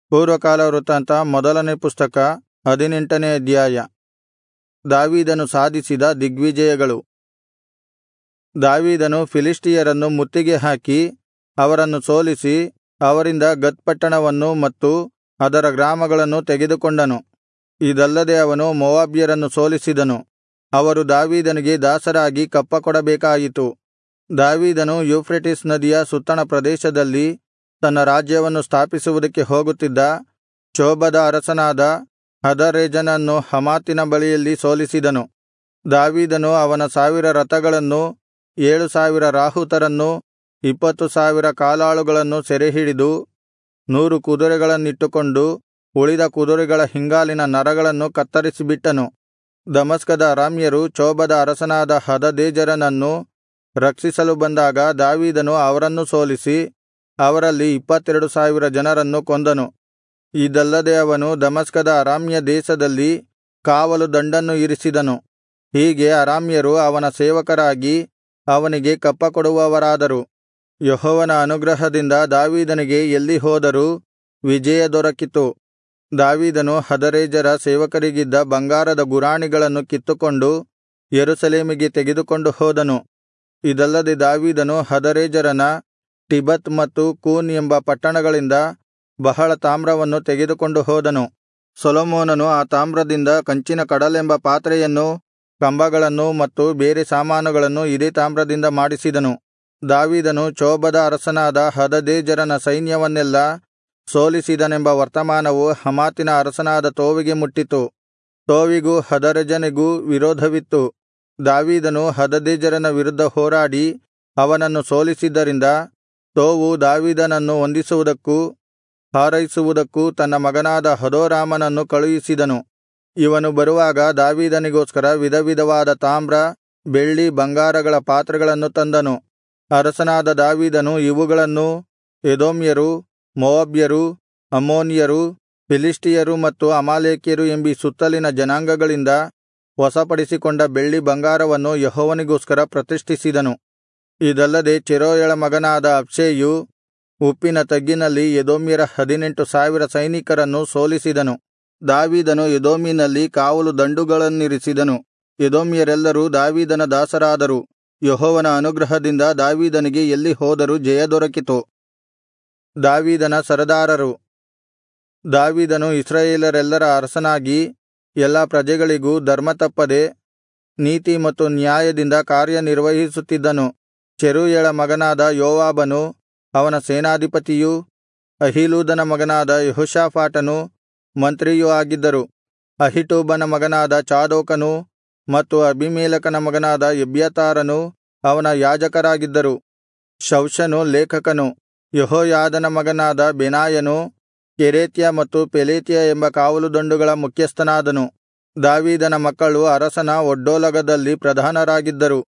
ಪೂರ್ವಕಾಲ ವೃತ್ತಾಂತ ಮೊದಲನೇ ಪುಸ್ತಕ ಹದಿನೆಂಟನೇ ಅಧ್ಯಾಯ ದಾವೀದನು ಸಾಧಿಸಿದ ದಿಗ್ವಿಜಯಗಳು ದಾವೀದನು ಫಿಲಿಷ್ಟಿಯರನ್ನು ಮುತ್ತಿಗೆ ಹಾಕಿ ಅವರನ್ನು ಸೋಲಿಸಿ ಅವರಿಂದ ಗತ್ ಪಟ್ಟಣವನ್ನೂ ಮತ್ತು ಅದರ ಗ್ರಾಮಗಳನ್ನು ತೆಗೆದುಕೊಂಡನು ಇದಲ್ಲದೆ ಅವನು ಮೋವಾಬ್ಯರನ್ನು ಸೋಲಿಸಿದನು ಅವರು ದಾವೀದನಿಗೆ ದಾಸರಾಗಿ ಕಪ್ಪಕೊಡಬೇಕಾಯಿತು ದಾವೀದನು ಯೂಫ್ರೆಟಿಸ್ ನದಿಯ ಸುತ್ತಣ ಪ್ರದೇಶದಲ್ಲಿ ತನ್ನ ರಾಜ್ಯವನ್ನು ಸ್ಥಾಪಿಸುವುದಕ್ಕೆ ಹೋಗುತ್ತಿದ್ದ ಚೋಬದ ಅರಸನಾದ ಹದರೆಜನನ್ನು ಹಮಾತಿನ ಬಳಿಯಲ್ಲಿ ಸೋಲಿಸಿದನು ದಾವೀದನು ಅವನ ಸಾವಿರ ರಥಗಳನ್ನೂ ಏಳು ಸಾವಿರ ರಾಹುತರನ್ನೂ ಇಪ್ಪತ್ತು ಸಾವಿರ ಕಾಲಾಳುಗಳನ್ನು ಸೆರೆಹಿಡಿದು ನೂರು ಕುದುರೆಗಳನ್ನಿಟ್ಟುಕೊಂಡು ಉಳಿದ ಕುದುರೆಗಳ ಹಿಂಗಾಲಿನ ನರಗಳನ್ನು ಕತ್ತರಿಸಿಬಿಟ್ಟನು ದಮಸ್ಕದ ಅರಾಮ್ಯರು ಚೋಬದ ಅರಸನಾದ ಹದದೆಜರನನ್ನು ರಕ್ಷಿಸಲು ಬಂದಾಗ ದಾವೀದನು ಅವರನ್ನೂ ಸೋಲಿಸಿ ಅವರಲ್ಲಿ ಇಪ್ಪತ್ತೆರಡು ಸಾವಿರ ಜನರನ್ನು ಕೊಂದನು ಇದಲ್ಲದೆ ಅವನು ದಮಸ್ಕದ ಅರಾಮ್ಯ ದೇಶದಲ್ಲಿ ಕಾವಲು ದಂಡನ್ನು ಇರಿಸಿದನು ಹೀಗೆ ಅರಾಮ್ಯರು ಅವನ ಸೇವಕರಾಗಿ ಅವನಿಗೆ ಕಪ್ಪಕೊಡುವವರಾದರು ಯೆಹೋವನ ಅನುಗ್ರಹದಿಂದ ದಾವೀದನಿಗೆ ಎಲ್ಲಿ ಹೋದರೂ ವಿಜಯ ದೊರಕಿತು ದಾವೀದನು ಹದರೆಜರ ಸೇವಕರಿಗಿದ್ದ ಬಂಗಾರದ ಗುರಾಣಿಗಳನ್ನು ಕಿತ್ತುಕೊಂಡು ಯೆರೂಸಲೇಮಿಗೆ ತೆಗೆದುಕೊಂಡು ಹೋದನು ಇದಲ್ಲದೆ ದಾವೀದನು ಹದರೆಜರನ ಟಿಬತ್ ಮತ್ತು ಕೂನ್ ಎಂಬ ಪಟ್ಟಣಗಳಿಂದ ಬಹಳ ತಾಮ್ರವನ್ನು ತೆಗೆದುಕೊಂಡು ಹೋದನು ಸೊಲೊಮೋನನು ಆ ತಾಮ್ರದಿಂದ ಕಂಚಿನ ಕಡಲೆಂಬ ಪಾತ್ರೆಯನ್ನೂ ಕಂಬಗಳನ್ನೂ ಮತ್ತು ಬೇರೆ ಸಾಮಾನುಗಳನ್ನು ಇದೇ ತಾಮ್ರದಿಂದ ಮಾಡಿಸಿದನು ದಾವೀದನು ಚೋಬದ ಅರಸನಾದ ಹದದೆಜರನ ಸೈನ್ಯವನ್ನೆಲ್ಲಾ ಸೋಲಿಸಿದನೆಂಬ ವರ್ತಮಾನವು ಹಮಾತಿನ ಅರಸನಾದ ತೋವಿಗೆ ಮುಟ್ಟಿತು ತೋವಿಗೂ ಹದರೆಜನಿಗೂ ವಿರೋಧವಿತ್ತು ದಾವೀದನು ಹದದೆಜರನ ವಿರುದ್ಧ ಹೋರಾಡಿ ಅವನನ್ನು ಸೋಲಿಸಿದ್ದರಿಂದ ತೋವು ದಾವೀದನನ್ನು ವಂದಿಸುವುದಕ್ಕೂ ಹಾರೈಸುವುದಕ್ಕೂ ತನ್ನ ಮಗನಾದ ಹದೋರಾಮನನ್ನು ಕಳುಹಿಸಿದನು ಇವನು ಬರುವಾಗ ದಾವೀದನಿಗೋಸ್ಕರ ವಿಧವಿಧವಾದ ತಾಮ್ರ ಬೆಳ್ಳಿ ಬಂಗಾರಗಳ ಪಾತ್ರೆಗಳನ್ನು ತಂದನು ಅರಸನಾದ ದಾವೀದನು ಇವುಗಳನ್ನೂ ಎದೋಮ್ಯರು ಮೋವಾಬ್ಯರು ಅಮ್ಮೋನಿಯರು ಫಿಲಿಷ್ಟಿಯರು ಮತ್ತು ಅಮಾಲೇಕ್ಯರು ಎಂಬೀ ಸುತ್ತಲಿನ ಜನಾಂಗಗಳಿಂದ ವಶಪಡಿಸಿಕೊಂಡ ಬೆಳ್ಳಿ ಬಂಗಾರವನ್ನು ಯೆಹೋವನಿಗೋಸ್ಕರ ಪ್ರತಿಷ್ಠಿಸಿದನು ಇದಲ್ಲದೆ ಚೆರೂಯಳ ಮಗನಾದ ಅಬ್ಷೈಯು ಉಪ್ಪಿನ ತಗ್ಗಿನಲ್ಲಿ ಎದೋಮ್ಯರ ಹದಿನೆಂಟು ಸಾವಿರ ಸೈನಿಕರನ್ನು ಸೋಲಿಸಿದನು ದಾವೀದನು ಎದೋಮಿನಲ್ಲಿ ಕಾವಲು ದಂಡುಗಳನ್ನಿರಿಸಿದನು ಎದೋಮ್ಯರೆಲ್ಲರೂ ದಾವೀದನ ದಾಸರಾದರು ಯೆಹೋವನ ಅನುಗ್ರಹದಿಂದ ದಾವೀದನಿಗೆ ಎಲ್ಲಿ ಹೋದರೂ ಜಯ ದೊರಕಿತು ದಾವೀದನ ಸರದಾರರು ದಾವೀದನು ಇಸ್ರಾಯೇಲರೆಲ್ಲರ ಅರಸನಾಗಿ ಎಲ್ಲಾ ಪ್ರಜೆಗಳಿಗೂ ಧರ್ಮತಪ್ಪದೆ ನೀತಿ ಮತ್ತು ನ್ಯಾಯದಿಂದ ಕಾರ್ಯನಿರ್ವಹಿಸುತ್ತಿದ್ದನು ಚೆರೂಯಳ ಮಗನಾದ ಯೋವಾಬನು ಅವನ ಸೇನಾಧಿಪತಿಯೂ ಅಹೀಲೂದನ ಮಗನಾದ ಯೆಹೋಷಾಫಾಟನು ಮಂತ್ರಿಯೂ ಆಗಿದ್ದರು ಅಹಿಟೂಬನ ಮಗನಾದ ಚಾದೋಕನೂ ಮತ್ತು ಅಬೀಮೆಲೆಕನ ಮಗನಾದ ಎಬ್ಯಾತಾರನೂ ಅವನ ಯಾಜಕರಾಗಿದ್ದರು ಶವ್ಷನು ಲೇಖಕನು ಯೆಹೋಯಾದನ ಮಗನಾದ ಬೆನಾಯನು ಕೆರೇತ್ಯ ಮತ್ತು ಪೆಲೇತ್ಯ ಎಂಬ ಕಾವಲುದಂಡುಗಳ ಮುಖ್ಯಸ್ಥನಾದನು ದಾವೀದನ ಮಕ್ಕಳು ಅರಸನ ಒಡ್ಡೋಲಗದಲ್ಲಿ ಪ್ರಧಾನರಾಗಿದ್ದರು